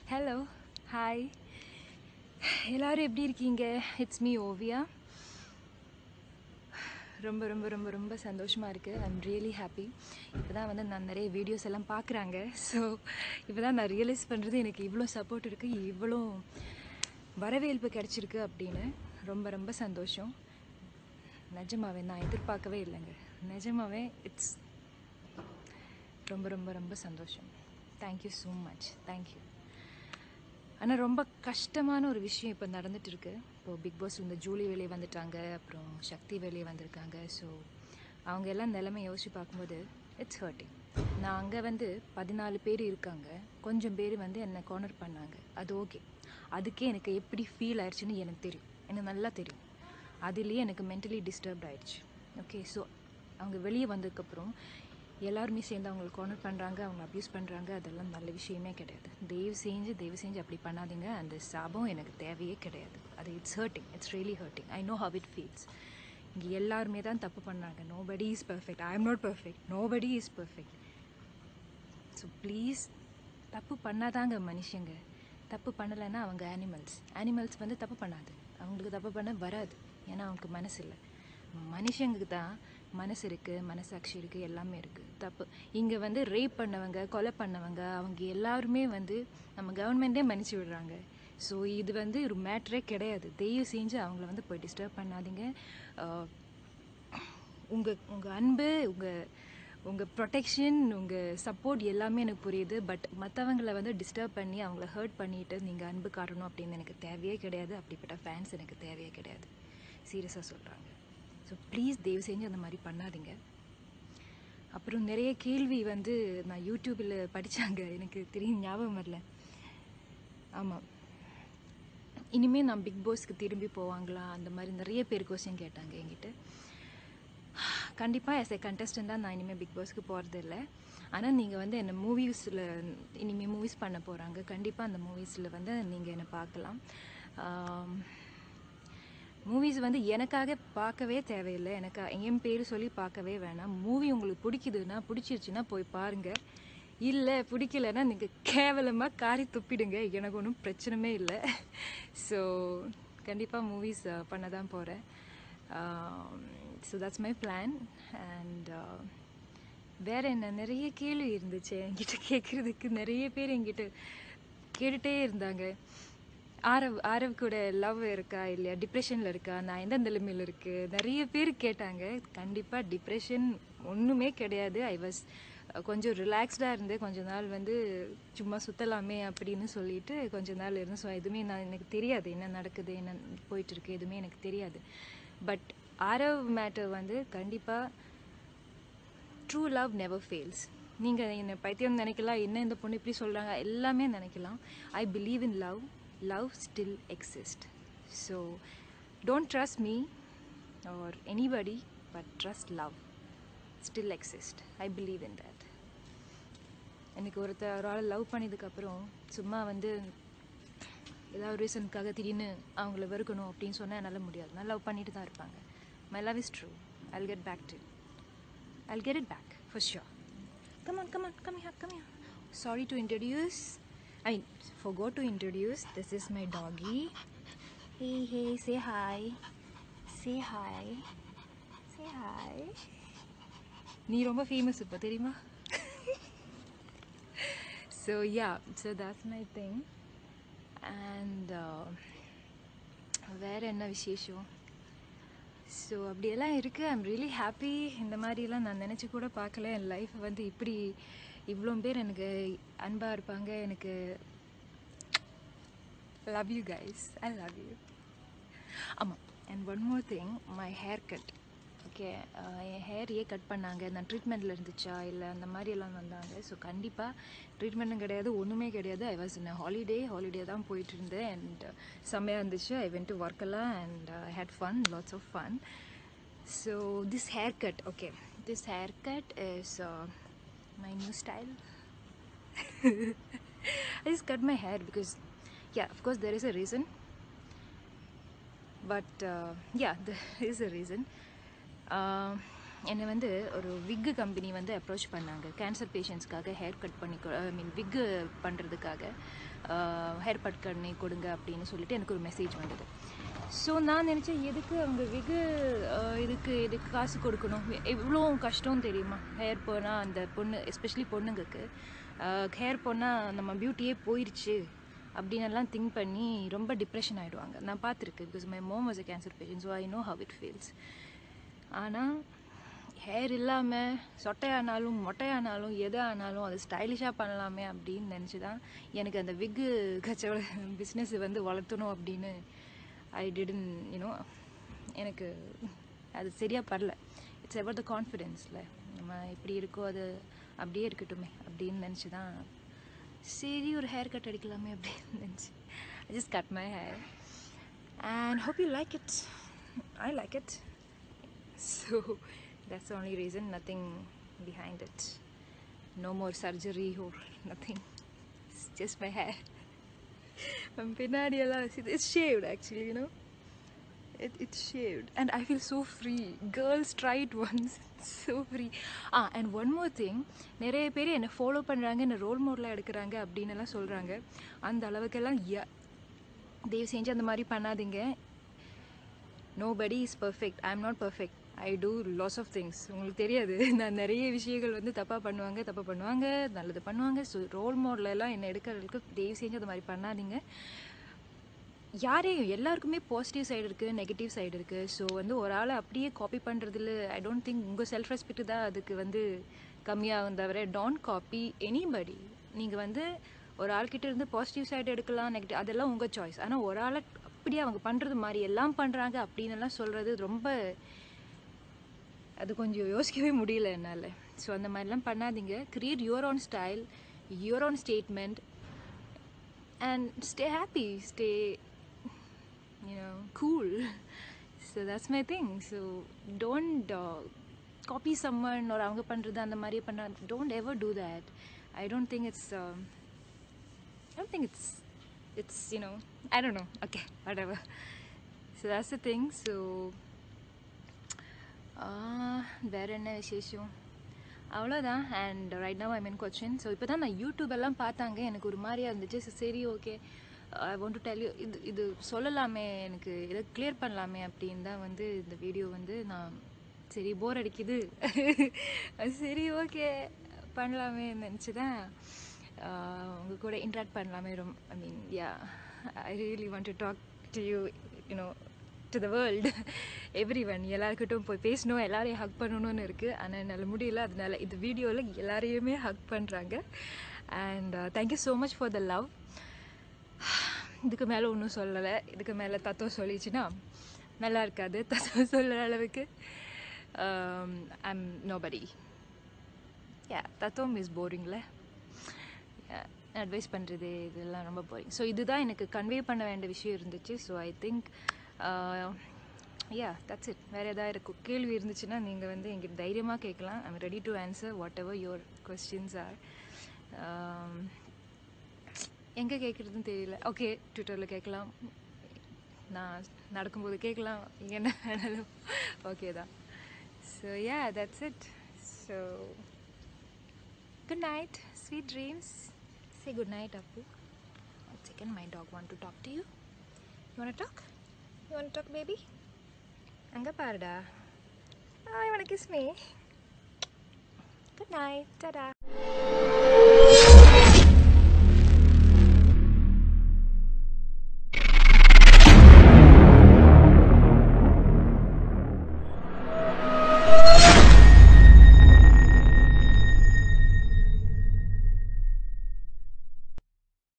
Hello hi எல்லாரும் எப்படி இருக்கீங்க இட்ஸ் மீ ஓவியா ரொம்ப ரொம்ப ரொம்ப ரொம்ப சந்தோஷமாக இருக்குது ஐம் ரியலி ஹாப்பி இப்போ தான் வந்து நான் நிறைய வீடியோஸ் எல்லாம் பார்க்குறாங்க ஸோ இப்போ தான் நான் ரியலைஸ் பண்ணுறது எனக்கு இவ்வளோ சப்போர்ட் இருக்குது இவ்வளோ வரவேற்பு கிடச்சிருக்கு அப்படின்னு ரொம்ப ரொம்ப சந்தோஷம் நிஜமாவே நான் எதிர்பார்க்கவே இல்லைங்க நிஜமாவே இட்ஸ் ரொம்ப ரொம்ப ரொம்ப சந்தோஷம் தேங்க்யூ ஸோ மச் தேங்க்யூ ஆனால் ரொம்ப கஷ்டமான ஒரு விஷயம் இப்போ நடந்துட்டு இருக்கு இப்போது பிக் பாஸ் இந்த ஜூலி வெளியே வந்துட்டாங்க அப்புறம் சக்தி வெளியே வந்திருக்காங்க ஸோ அவங்க எல்லாம் நிலைமை யோசிச்சு பார்க்கும்போது இட்ஸ் ஹர்ட்டிங் நான் அங்கே வந்து பதினாலு பேர் இருக்காங்க கொஞ்சம் பேர் வந்து என்னை கார்னர் பண்ணாங்க அது ஓகே அதுக்கே எனக்கு எப்படி ஃபீல் ஆயிடுச்சுன்னு எனக்கு தெரியும் எனக்கு நல்லா தெரியும் அதுலேயே எனக்கு மென்டலி டிஸ்டர்ப்ட் ஆயிடுச்சு ஓகே ஸோ அவங்க வெளியே வந்ததுக்கப்புறம் எல்லாருமே சேர்ந்து அவங்களை கார்னர் பண்ணுறாங்க அவங்க அப்யூஸ் பண்ணுறாங்க அதெல்லாம் நல்ல விஷயமே கிடையாது தயவு செஞ்சு தயவு செஞ்சு அப்படி பண்ணாதீங்க அந்த சாபம் எனக்கு தேவையே கிடையாது அது it's hurting it's really hurting I know how it feels இங்கே எல்லாருமே தான் தப்பு பண்ணாங்க nobody is perfect I am not perfect nobody is perfect so please தப்பு பண்ணாதாங்க மனுஷங்க தப்பு பண்ணலைன்னா அவங்க அனிமல்ஸ் அனிமல்ஸ் வந்து தப்பு பண்ணாது அவங்களுக்கு தப்பு பண்ண வராது ஏன்னா அவங்களுக்கு மனசு இல்லை மனுஷங்களுக்கு தான் மனசு இருக்குது மனசாட்சி இருக்குது எல்லாமே இருக்குது தப்பு இங்கே வந்து ரேப் பண்ணவங்க கொலை பண்ணவங்க அவங்க எல்லாருமே வந்து நம்ம கவர்மெண்ட்டே மன்னிச்சு விடுறாங்க ஸோ இது வந்து ஒரு மேட்ரே கிடையாது தயவு செஞ்சு அவங்கள வந்து போய் டிஸ்டர்ப் பண்ணாதீங்க உங்கள் உங்கள் அன்பு உங்கள் உங்கள் ப்ரொடெக்ஷன் உங்கள் சப்போர்ட் எல்லாமே எனக்கு புரியுது பட் மற்றவங்கள வந்து டிஸ்டர்ப் பண்ணி அவங்கள ஹர்ட் பண்ணிவிட்டு நீங்கள் அன்பு காட்டணும் அப்படின்னு எனக்கு தேவையே கிடையாது அப்படிப்பட்ட ஃபேன்ஸ் எனக்கு தேவையே கிடையாது சீரியஸாக சொல்கிறாங்க ஸோ ப்ளீஸ் தயவு செஞ்சு அந்த மாதிரி பண்ணாதீங்க அப்புறம் நிறைய கேள்வி வந்து நான் யூடியூப்பில் படித்தாங்க எனக்கு தெரியும் ஞாபகம் வரல ஆமாம் இனிமேல் நான் பிக் பாஸ்க்கு திரும்பி போவாங்களா அந்த மாதிரி நிறைய பேர் கொஸ்டின் கேட்டாங்க என்கிட்ட கண்டிப்பாக எஸ் ஏ கண்டஸ்டண்ட்டாக நான் இனிமேல் பிக் பாஸ்க்கு போகிறது இல்லை ஆனால் நீங்கள் வந்து என்னை மூவிஸில் இனிமேல் மூவிஸ் பண்ண போகிறாங்க கண்டிப்பாக அந்த மூவிஸில் வந்து நீங்கள் என்னை பார்க்கலாம் மூவிஸ் வந்து எனக்காக பார்க்கவே தேவையில்லை எனக்கு என் பேர் சொல்லி பார்க்கவே வேணாம் மூவி உங்களுக்கு பிடிக்குதுன்னா பிடிச்சிருச்சுன்னா போய் பாருங்கள் இல்லை பிடிக்கலன்னா நீங்கள் கேவலமாக காரி துப்பிடுங்க எனக்கு ஒன்றும் பிரச்சனைமே இல்லை ஸோ கண்டிப்பாக மூவிஸ் பண்ண தான் போகிறேன் so that's my plan and வேறு என்ன நிறைய கேள்வி இருந்துச்சு என்கிட்ட கேட்குறதுக்கு நிறைய பேர் என்கிட்ட கேட்டுகிட்டே இருந்தாங்க ஆரவ் ஆரவ் கூட லவ் இருக்கா இல்லையா டிப்ரெஷனில் இருக்கா நான் எந்த நிலைமையில் இருக்குது நிறைய பேர் கேட்டாங்க கண்டிப்பாக டிப்ரெஷன் ஒன்றுமே கிடையாது ஐ வாஸ் கொஞ்சம் ரிலாக்ஸ்டாக இருந்து கொஞ்ச நாள் வந்து சும்மா சுற்றலாமே அப்படின்னு சொல்லிட்டு கொஞ்ச நாள் இருந்து ஸோ எதுவுமே நான் எனக்கு தெரியாது என்ன நடக்குது என்ன போயிட்டுருக்கு எதுவுமே எனக்கு தெரியாது பட் ஆரவ் மேட்டர் வந்து கண்டிப்பாக ட்ரூ லவ் நெவர் ஃபெயில்ஸ் நீங்கள் என்னை பைத்தியம் நினைக்கலாம் என்ன இந்த பொண்ணு இப்படி சொல்கிறாங்க எல்லாமே நினைக்கலாம் I believe in love love still exists. So don't trust me or anybody, but trust love still exists. I believe in that. எனக்கு ஒருத்தர் ஒரு ஆள் லவ் பண்ணதுக்கப்புறம் சும்மா வந்து ஏதாவது ரீசனுக்காக திடீர்னு அவங்கள வெறுக்கணும் அப்படின்னு சொன்னால் என்னால் முடியாது நான் லவ் பண்ணிட்டு தான் இருப்பாங்க my love is true I'll get back to I'll get it back for sure come on come on come here come here sorry to introduce I forgot to introduce. This is my doggy. Hey, hey, say hi. Say hi. Say hi. நீ ரொம்ப famous இப்போ தெரியுமா so yeah so that's my thing and வேறு என்ன விசேஷம் so அப்படியெல்லாம் இருக்குது I'm really happy இந்த மாதிரிலாம் நான் நினச்சி கூட பார்க்கல என் லைஃப் வந்து இப்படி இவ்வளோ பேர் எனக்கு அன்பாக இருப்பாங்க எனக்கு love you guys I love you ஆமாம் and one more thing my haircut okay என் ஹேர் ஏன் கட் பண்ணாங்க நான் ட்ரீட்மெண்ட்டில் இருந்துச்சா இல்லை அந்த மாதிரி எல்லாம் வந்தாங்க ஸோ கண்டிப்பாக ட்ரீட்மெண்ட்டும் கிடையாது ஒன்றுமே கிடையாது I was in holiday holiday தான் போயிட்டு இருந்தேன் அண்ட் செம்மையாக இருந்துச்சு ஐ வென்ட் டு ஒர்க் எல்லாம் and had fun lots of fun so this haircut okay this haircut is my new style. I just cut my hair because, yeah, of course, there is a reason. But, uh, yeah, there is a reason. Uh, என்னை வந்து ஒரு விக்கு company வந்து approach பண்ணாங்க cancer பேஷண்ட்ஸ்க்காக hair cut பண்ணி ஐ மீன் விக்கு பண்ணுறதுக்காக hair cut பண்ணி கொடுங்க அப்படின்னு சொல்லிட்டு எனக்கு ஒரு மெசேஜ் வந்தது ஸோ நான் நினச்சேன் எதுக்கு அவங்க வெகு அஹ், இதுக்கு இதுக்கு காசு கொடுக்கணும் எவ்வளோ கஷ்டம் தெரியுமா ஹேர் போனால் அந்த பொண்ணு எஸ்பெஷலி பொண்ணுங்களுக்கு ஹேர் போனால் நம்ம பியூட்டியே போயிடுச்சு அப்படின்னு எல்லாம் திங்க் பண்ணி ரொம்ப டிப்ரெஷன் ஆகிடுவாங்க நான் பார்த்துருக்கேன் because my mom was a cancer patient so I know how it feels ஆனால் ஹேர் இல்லாமல் சொட்டையானாலும் மொட்டையானாலும் எது ஆனாலும் அது ஸ்டைலிஷாக பண்ணலாமே அப்படின்னு நினச்சி தான் எனக்கு அந்த விக்கு கச்சவட பிஸ்னஸ் வந்து வளர்த்தணும் அப்படின்னு ஐ டிடன் யூனோ எனக்கு அது சரியாக படல இட்ஸ் எவர் த கான்ஃபிடென்ஸில் நம்ம எப்படி இருக்கோ அது அப்படியே இருக்கட்டுமே அப்படின்னு நினச்சி தான் சரி ஒரு ஹேர் கட் அடிக்கலாமே அப்படின்னு நினச்சி I just cut my hair and hope you like it I like it So that's the only reason, nothing behind it. No more surgery or nothing. It's just my hair. I'm pinadiala. It's shaved actually, you know. It, it's shaved. And I feel so free. Girls try it once. It's so free. Ah, and one more thing. நிறைய பேர் என்னை follow பண்ணுறாங்க என்னை role மாடலாக எடுக்கிறாங்க அப்படின்னு எல்லாம் சொல்கிறாங்க அந்த அளவுக்கெல்லாம் ய- தயவு செஞ்சு அந்த மாதிரி பண்ணாதீங்க nobody is perfect I am not perfect I do lots of things உங்களுக்கு தெரியாது நான் நிறைய விஷயங்கள் வந்து தப்பாக பண்ணுவாங்க தப்பாக பண்ணுவாங்க நல்லது பண்ணுவாங்க ஸோ ரோல் மாடலெல்லாம் என்னை எடுக்கிறதுக்கு தயவு செஞ்சு அந்த மாதிரி பண்ணாதீங்க யாரையும் எல்லாருக்குமே பாசிட்டிவ் சைடு இருக்குது நெகட்டிவ் சைடு இருக்குது ஸோ வந்து ஒரு ஆளை அப்படியே காப்பி பண்ணுறதுல ஐ டோன்ட் திங்க் உங்கள் செல்ஃப் ரெஸ்பெக்ட் தான் அதுக்கு வந்து கம்மியாகும் தவிர டோன்ட் காப்பி எனிபடி நீங்கள் வந்து ஒரு ஆள்கிட்ட இருந்து பாசிட்டிவ் சைடு எடுக்கலாம் நெகட்டிவ் அதெல்லாம் உங்கள் சாய்ஸ் ஆனால் ஒரு ஆளை அப்படியே அவங்க பண்ணுறது மாதிரி எல்லாம் பண்ணுறாங்க அப்படின்னு எல்லாம் சொல்கிறது ரொம்ப அது கொஞ்சம் யோசிக்கவே முடியல என்னால் ஸோ அந்த மாதிரிலாம் பண்ணாதீங்க create your own style your own statement and stay happy stay you know cool so that's my thing so don't uh, copy someone or அவங்க பண்றது அந்த மாதிரி பண்ண don't ever do that i don't think it's um, i don't think it's it's you know i don't know okay whatever so that's the thing so ஆஹ், வேற என்ன விசேஷம் அவ்வளோதான் and right now I mean Cochin so இப்போ தான் நான் YouTube எல்லாம் பார்த்தாங்க எனக்கு ஒரு மாதிரியா இருந்துச்சு So, சரி okay I want to tell you இது இது சொல்லலாமே எனக்கு இதை கிளியர் பண்ணலாமே அப்படின்னு தான் வந்து இந்த வீடியோ வந்து நான் சரி போர் அடிக்குது சரி ஓகே பண்ணலாமே நினச்சி தான் உங்கள் கூட இன்ட்ராக்ட் பண்ணலாமே ரொம்ப I mean yeah I really want to talk to you you know to the world everyone எல்லாருக்கிட்டும் போய் பேசணும் எல்லாரையும் ஹக் பண்ணணும்னு இருக்குது ஆனால் என்னால் முடியல அதனால இந்த வீடியோவில் எல்லாரையுமே ஹக் பண்ணுறாங்க and thank you so much for the love இதுக்கு மேலே ஒன்றும் சொல்லலை இதுக்கு மேலே தத்துவம் சொல்லிச்சுன்னா நல்லா இருக்காது தத்துவம் சொல்கிற அளவுக்கு ஐம் நோபடி யா தத்துவம் இஸ் போரிங்கில் அட்வைஸ் பண்ணுறது இதெல்லாம் ரொம்ப போரிங் ஸோ இதுதான் எனக்கு கன்வே பண்ண வேண்டிய விஷயம் இருந்துச்சு so I think yeah that's it வேறு எதாவது இருக்கும் கேள்வி இருந்துச்சுன்னா நீங்கள் வந்து எங்கிட்ட தைரியமாக கேட்கலாம் I'm ready to answer whatever your questions are எங்கே கேட்குறதுன்னு தெரியல ஓகே ட்விட்டரில் கேட்கலாம் நான் நடக்கும்போது கேட்கலாம் என்ன வேணாலும் ஓகே தான் so yeah that's it so Good night, sweet dreams. Say good night, Appu. One second, my dog want to talk to you. You wanna talk? You wanna talk, baby? அங்க பாருடா. Oh, you wanna kiss me? Good night. Ta-da.